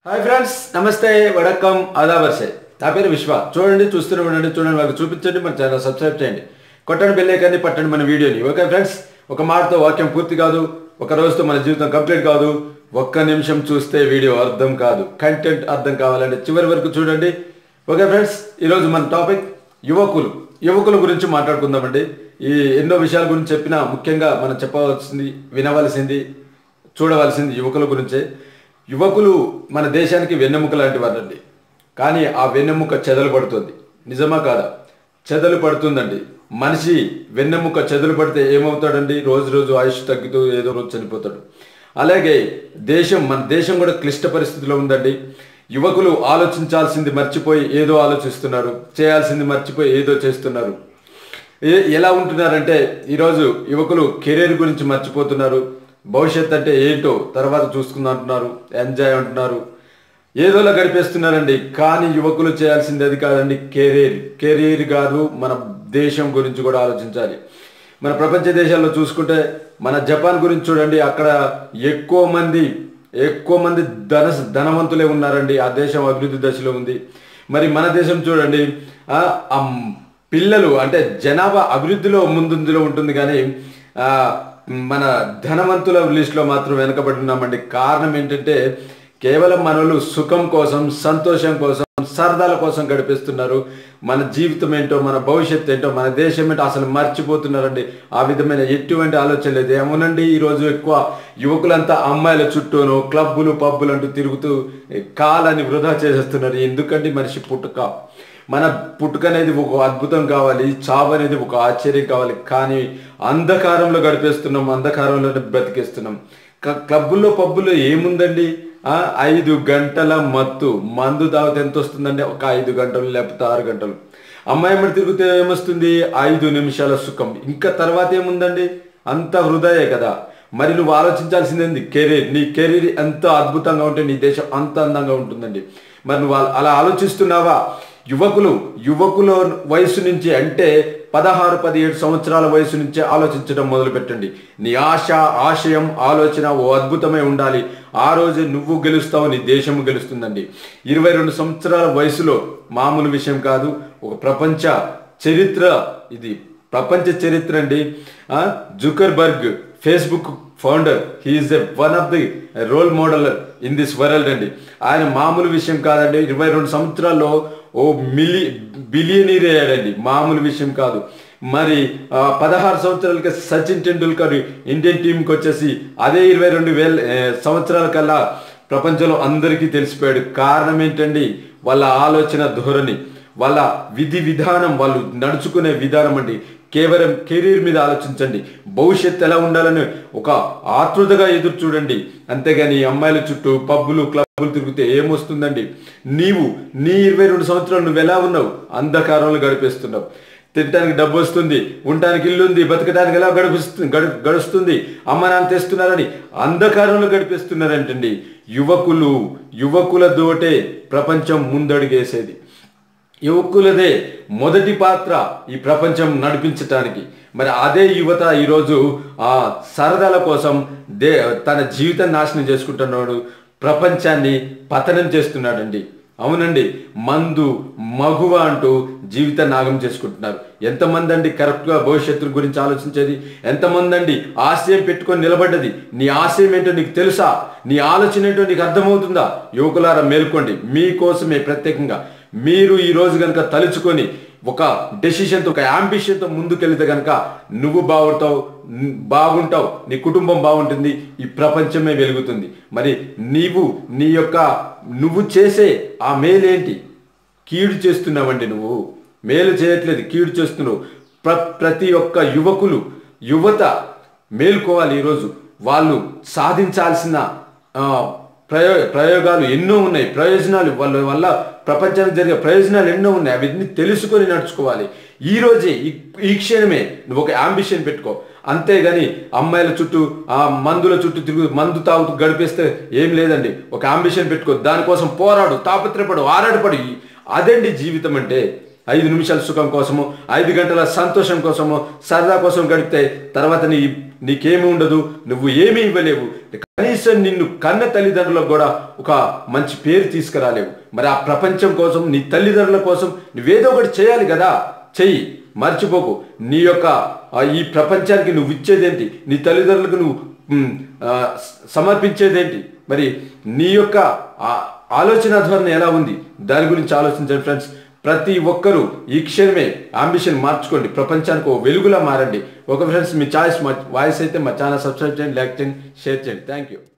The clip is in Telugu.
హాయ్ ఫ్రెండ్స్ నమస్తే వడకం ఆదావర్సే నా పేరు విశ్వ చూడండి చూస్తూనే ఉండండి చూడండి వాళ్ళకి చూపించండి మన ఛానల్ సబ్స్క్రైబ్ చేయండి కొట్టండి బెల్లేకాన్ని పట్టండి మన వీడియోని ఓకే ఫ్రెండ్స్ ఒక మాటతో వాక్యం పూర్తి కాదు ఒక రోజుతో మన జీవితం కంప్లీట్ కాదు ఒక్క నిమిషం చూస్తే వీడియో అర్థం కాదు కంటెంట్ అర్థం కావాలంటే చివరి వరకు చూడండి ఓకే ఫ్రెండ్స్ ఈరోజు మన టాపిక్ యువకులు యువకుల గురించి మాట్లాడుకుందామండి ఈ ఎన్నో విషయాల గురించి చెప్పినా ముఖ్యంగా మనం చెప్పవలసింది వినవలసింది చూడవలసింది యువకుల గురించే యువకులు మన దేశానికి వెన్నెముక లాంటి వారండి కానీ ఆ వెన్నెముక చెదలు పడుతుంది నిజమా కాదా చెదలు పడుతుందండి మనిషి వెన్నెముక చెదలు పడితే ఏమవుతాడండి రోజు రోజు ఆయుష్ తగ్గుతూ ఏదో రోజు చనిపోతాడు అలాగే దేశం మన దేశం కూడా క్లిష్ట పరిస్థితిలో ఉందండి యువకులు ఆలోచించాల్సింది మర్చిపోయి ఏదో ఆలోచిస్తున్నారు చేయాల్సింది మర్చిపోయి ఏదో చేస్తున్నారు ఏ- ఎలా ఉంటున్నారంటే ఈరోజు యువకులు కెరీర్ గురించి మర్చిపోతున్నారు భవిష్యత్ అంటే ఏంటో తర్వాత చూసుకుందాం అంటున్నారు ఎంజాయ్ అంటున్నారు ఏదోలా గడిపేస్తున్నారండి కానీ యువకులు చేయాల్సింది అది కాదండి కెరీర్ కెరీర్ కాదు మన దేశం గురించి కూడా ఆలోచించాలి మన ప్రపంచ దేశాల్లో చూసుకుంటే మన జపాన్ గురించి చూడండి అక్కడ ఎక్కువ మంది ఎక్కువ మంది ధన ధనవంతులే ఉన్నారండి ఆ దేశం అభివృద్ధి దశలో ఉంది మరి మన దేశం చూడండి ఆ, ఆ పిల్లలు అంటే జనాభా అభివృద్ధిలో ముందులో ఉంటుంది కానీ ఆ, మన ధనవంతుల లిస్టులో మాత్రం వెనకబడి ఉన్నామండి కారణం ఏంటంటే కేవలం మనలు సుఖం కోసం సంతోషం కోసం సరదాల కోసం గడిపేస్తున్నారు మన జీవితం ఏంటో మన భవిష్యత్తు ఏంటో మన దేశం ఏంటో అసలు మర్చిపోతున్నారండి ఆ విధమైన ఎటువంటి ఆలోచన లేదు ఏమోనండి ఈరోజు ఎక్కువ యువకులంతా అమ్మాయిల చుట్టూను క్లబ్బులు పబ్బులు అంటూ తిరుగుతూ కాలాన్ని వృధా చేసేస్తున్నారు ఎందుకండి మనిషి పుట్టుక మన పుట్టుక అనేది ఒక అద్భుతం కావాలి చావు అనేది ఒక ఆశ్చర్యం కావాలి కానీ అంధకారంలో గడిపేస్తున్నాం అంధకారంలోనే బ్రతికేస్తున్నాం క- క్లబ్బుల్లో పబ్బుల్లో ఏముందండి ఆ, ఐదు గంటల మత్తు మందు తాగితే ఎంత వస్తుందండి ఒక ఐదు గంటలు లేకపోతే ఆరు గంటలు అమ్మాయి మరి తిరిగితే ఏమొస్తుంది ఐదు నిమిషాల సుఖం ఇంకా తర్వాత ఏముందండి అంత హృదయే కదా మరి నువ్వు ఆలోచించాల్సింది ఏంది కెరీర్ నీ కెరీర్ ఎంత అద్భుతంగా ఉంటే నీ దేశం అంత అందంగా ఉంటుందండి మరి నువ్వు అలా- అలా ఆలోచిస్తున్నావా యువకులు యువకుల వయసు నుంచి అంటే పదహారు పదిహేడు సంవత్సరాల వయసు నుంచే ఆలోచించడం మొదలు పెట్టండి నీ ఆశ ఆశయం ఆలోచన ఓ అద్భుతమై ఉండాలి ఆ రోజు నువ్వు గెలుస్తావు నీ దేశము గెలుస్తుందండి ఇరవై రెండు సంవత్సరాల వయసులో మామూలు విషయం కాదు ఒక ప్రపంచ చరిత్ర ఇది ప్రపంచ చరిత్ర అండి Zuckerberg Facebook founder he's a one of the role model in this world అండి ఆయన మామూలు విషయం కాదండి ఇరవై రెండు సంవత్సరాల్లో ఓ మిలి బిలియనీర్ అయ్యాడండి మామూలు విషయం కాదు మరి ఆ, పదహారు సంవత్సరాలకి సచిన్ టెండూల్కర్ ఇండియన్ టీంకి వచ్చేసి అదే ఇరవై రెండు వేల ఏ, సంవత్సరాల కల్లా ప్రపంచంలో అందరికీ తెలిసిపోయాడు కారణం ఏంటండి వాళ్ళ ఆలోచన ధోరణి వాళ్ళ విధి విధానం వాళ్ళు నడుచుకునే విధానం అండి కేవలం కెరీర్ మీద ఆలోచించండి భవిష్యత్తు ఎలా ఉండాలని ఒక ఆతృతగా ఎదురు చూడండి అంతేగాని ఈ అమ్మాయిల చుట్టూ పబ్బులు క్లబ్బులు తిరిగితే ఏమొస్తుందండి నీవు నీ ఇరవై రెండు సంవత్సరాలు నువ్వు ఎలా ఉన్నావు అంధకారంలో గడిపేస్తున్నావు తినడానికి డబ్బు వస్తుంది ఉండటానికి ఇల్లు ఉంది బతకడానికి ఎలా గడిపిస్తుంది గడు గడుస్తుంది అమ్మ నాన్న తెస్తున్నారని అంధకారంలో గడిపేస్తున్నారంటండి యువకులు యువకుల దోటే ప్రపంచం ముందడుగేసేది యువకులదే మొదటి పాత్ర ఈ ప్రపంచం నడిపించటానికి మరి అదే యువత ఈరోజు ఆ సరదాల కోసం దే తన జీవితం నాశనం చేసుకుంటున్నాడు ప్రపంచాన్ని పతనం చేస్తున్నాడండి అవునండి మందు మగువ అంటూ జీవిత నాగం చేసుకుంటున్నారు ఎంతమంది అండి కరెక్ట్గా భవిష్యత్తు గురించి ఆలోచించేది ఎంతమంది అండి ఆశయం పెట్టుకొని నిలబడ్డది నీ ఆశయం ఏంటో నీకు తెలుసా నీ ఆలోచన ఏంటో నీకు అర్థమవుతుందా యువకులారా మేల్కోండి మీకోసమే ప్రత్యేకంగా మీరు ఈ రోజు కనుక తలుచుకొని ఒక డెసిషన్తో ఒక అంబిషన్తో ముందుకెళ్తే కనుక నువ్వు బాగుంటావు న్- బాగుంటావు నీ కుటుంబం బాగుంటుంది ఈ ప్రపంచమే వెలుగుతుంది మరి నీవు నీ యొక్క నువ్వు చేసే ఆ మేలేంటి కీడు చేస్తున్నావండి నువ్వు మేలు చేయట్లేదు కీడు చేస్తున్నావు ప్ర ప్రతి ఒక్క యువకులు యువత మేల్కోవాలి ఈరోజు వాళ్ళు సాధించాల్సిన ఆ, ప్రయో ప్రయోగాలు ఎన్నో ఉన్నాయి ప్రయోజనాలు వాళ్ళ వల్ల ప్రపంచానికి జరిగే ప్రయోజనాలు ఎన్నో ఉన్నాయి అవన్నీ తెలుసుకొని నడుచుకోవాలి ఈ రోజే ఈ- ఈ క్షణమే నువ్వు ఒక అంబిషన్ పెట్టుకో అంతేగాని అమ్మాయిల చుట్టూ ఆ మందుల చుట్టూ తిరుగు మందు తాగుతూ గడిపేస్తే ఏం లేదండి ఒక అంబిషన్ పెట్టుకో దానికోసం పోరాడు తాపత్రపడు ఆరాటపడు అదండి జీవితం అంటే ఐదు నిమిషాల సుఖం కోసము ఐదు గంటల సంతోషం కోసము సరదా కోసం గడిపితే తర్వాత నీ నీకేమీ ఉండదు నువ్వు ఏమీ ఇవ్వలేవు కనీసం నిన్ను కన్న తల్లిదండ్రులకు కూడా ఒక మంచి పేరు తీసుకురాలేవు మరి ఆ ప్రపంచం కోసం నీ తల్లిదండ్రుల కోసం నువ్వేదో ఒకటి చేయాలి కదా చెయ్యి మర్చిపోకు నీ యొక్క ఆ, ఈ ప్రపంచానికి నువ్వు ఇచ్చేదేంటి నీ తల్లిదండ్రులకు నువ్వు మ్, ఆ, స- సమర్పించేదేంటి మరి నీ యొక్క ఆ- ఆలోచన ధోరణి ఎలా ఉంది దాని గురించి ఆలోచించండి ఫ్రెండ్స్ ప్రతి ఒక్కరూ ఈ క్షణమే అంబిషన్ మార్చుకోండి ప్రపంచానికి ఓ వెలుగులా మారండి ఒక ఫ్రెండ్స్ మీ చాయిస్ మా వాయిస్ అయితే మా ఛానల్ సబ్స్క్రైబ్ చేయండి లైక్ చేయండి షేర్ చేయండి థ్యాంక్ యూ